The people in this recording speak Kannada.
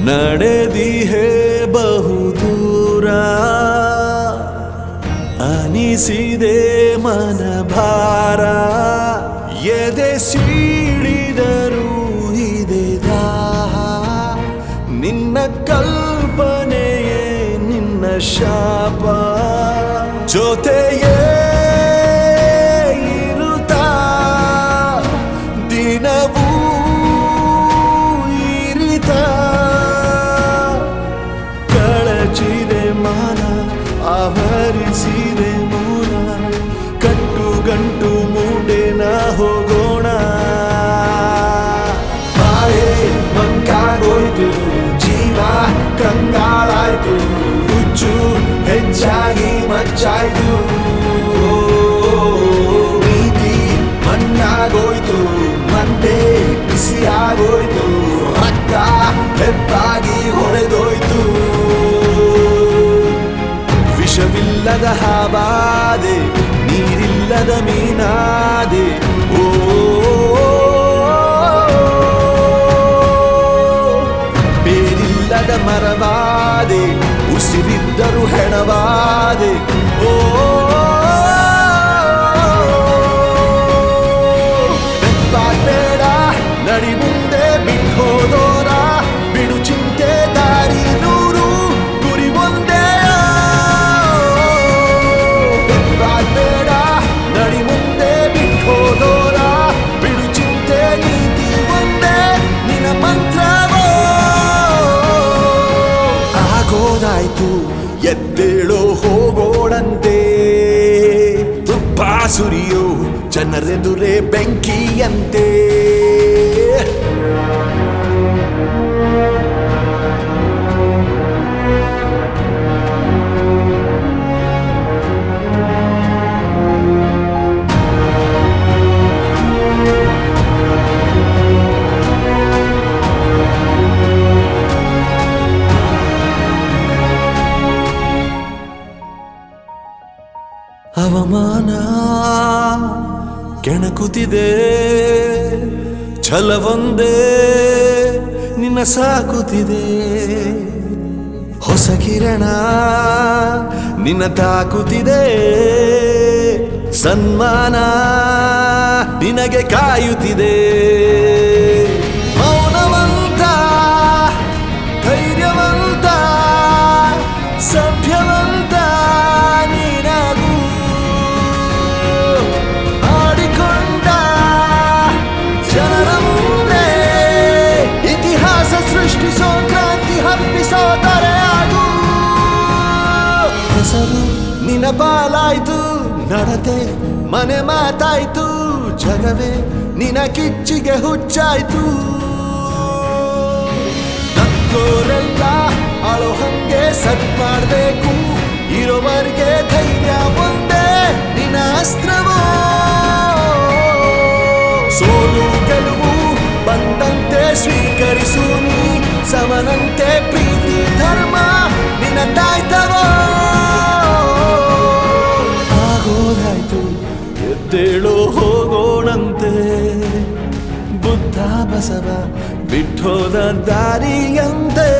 ನಡೆದಿಹೆ ಬಹುದೂರ ಅನಿಸಿದೆ ಮನ ಭಾರ ಎದೆ ಸೀಳಿದರು ಇದೆ ದಾಹ ನಿನ್ನ ಕಲ್ಪನೆಯೇ ನಿನ್ನ ಶಾಪ ಜೊತೆಯೇ ಇರುತ್ತಾ ದಿನವೂ ಇರಿತ ಕಳಚಿದೆ ಮಾನ ಆವರಿಸಿದೆ ಮೂಲ ಕಟ್ಟು ಗಂಟು ಮೂಟೆನ ಹೋಗೋಣ ಬಾಳೆ ಮಂಕಾಗೋಯ್ತು ಜೀವ ಕಂಗಾಳಾಯ್ತು ಹುಚ್ಚು ಹೆಚ್ಚಾಗಿ ಮಚ್ಚಾಯ್ತು ನೀತಿ ಮಣ್ಣಾಗೋಯ್ತು ಮಂಡೆ ಬಿಸಿಯಾಗೋಯ್ತು ರಕ್ತ ಹೆಪ್ಪಾಗಿ ಹೊಡೆದೋಯ್ತು ವಿಷವಿಲ್ಲದ ಹಾವಾದೆ ನೀರಿಲ್ಲದ ಮೀನಾದೆ ಓ ಬೇರಿಲ್ಲದ ಮರವಾದೆ ಉಸಿರಿದ್ದರು ಹೆಣವಾದೆ ಓ ಬೆಪ್ಪಾಗ್ಬೇಡ ನಡಿ ಮುಂದೆ ಬಿಟ್ಟೋದೋರ ಬಿಡು ಚಿಂತೆ ದಾರಿ ನೂರು ಗುರಿ ಒಂದೇ ಬೆಪ್ಪಾಗ್ಬೇಡ ನಡಿ ಮುಂದೆ ಬಿಟ್ಟೋದೋರ ಬಿಡು ಚಿಂತೆ ನೀತಿ ಒಂದೇ ನಿನ ಮಂತ್ರವೋ ಆಗೋದಾಯ್ತು ಎದ್ದೇಳೋ ಹೋಗೋಣಂತೆ ತುಪ್ಪ ಸುರಿಯೋ ಜನರೆದುರೇ ಬೆಂಕಿಯಂತೆ ಅವಮಾನ ಕೆಣಕುತ್ತಿದೆ ಛಲವೊಂದೇ ನಿನ್ನ ಸಾಕುತ್ತಿದೆ ಹೊಸ ಕಿರಣ ನಿನ್ನ ತಾಕುತ್ತಿದೆ ಸನ್ಮಾನ ನಿನಗೆ ಕಾಯುತ್ತಿದೆ ಮೌನವಂತ ಧೈರ್ಯವಂತ ಸಭ್ಯವಂತ ನೀನಾಗೂ ಆಡಿಕೊಂಡ ಜನರ ಮುಂದೆ ಇತಿಹಾಸ ಸೃಷ್ಟಿಸೋ ಕ್ರಾಂತಿ ಹಬ್ಬಿಸೋ ತರೆಯಾಗು ಹೆಸರು ನಿನ ಪಾಲಾಯ್ತು ನಡತೆ ಮನೆ ಮಾತಾಯ್ತು ಜಗವೇ ನಿನ ಕಿಚ್ಚಿಗೆ ಹುಚ್ಚಾಯ್ತು ನಕ್ಕೋರೆಲ್ಲ ಅಳೋ ಹಂಗೆ ಸತ್ ಮಾಡ್ಬೇಕು ಇರೋವರೆಗೆ ಧೈರ್ಯ ಒಂದೇ ನಿನ ಅಸ್ತ್ರವೋ ಸೋಲು ಗೆಲುವು ಬಂದಂತೆ ಸ್ವೀಕರಿಸು ನೀ ಸಮನಂತೆ ಪ್ರೀತಿ ಧರ್ಮ ನಿನ್ನ ತಾಯ್ತವೋ ಆಗೋದಾಯ್ತು ಎದ್ದೇಳೋ ಹೋಗೋಣಂತೆ ಬುದ್ಧ ಬಸವ ಬಿಟ್ಟೋದ ದಾರಿಯಂತೆ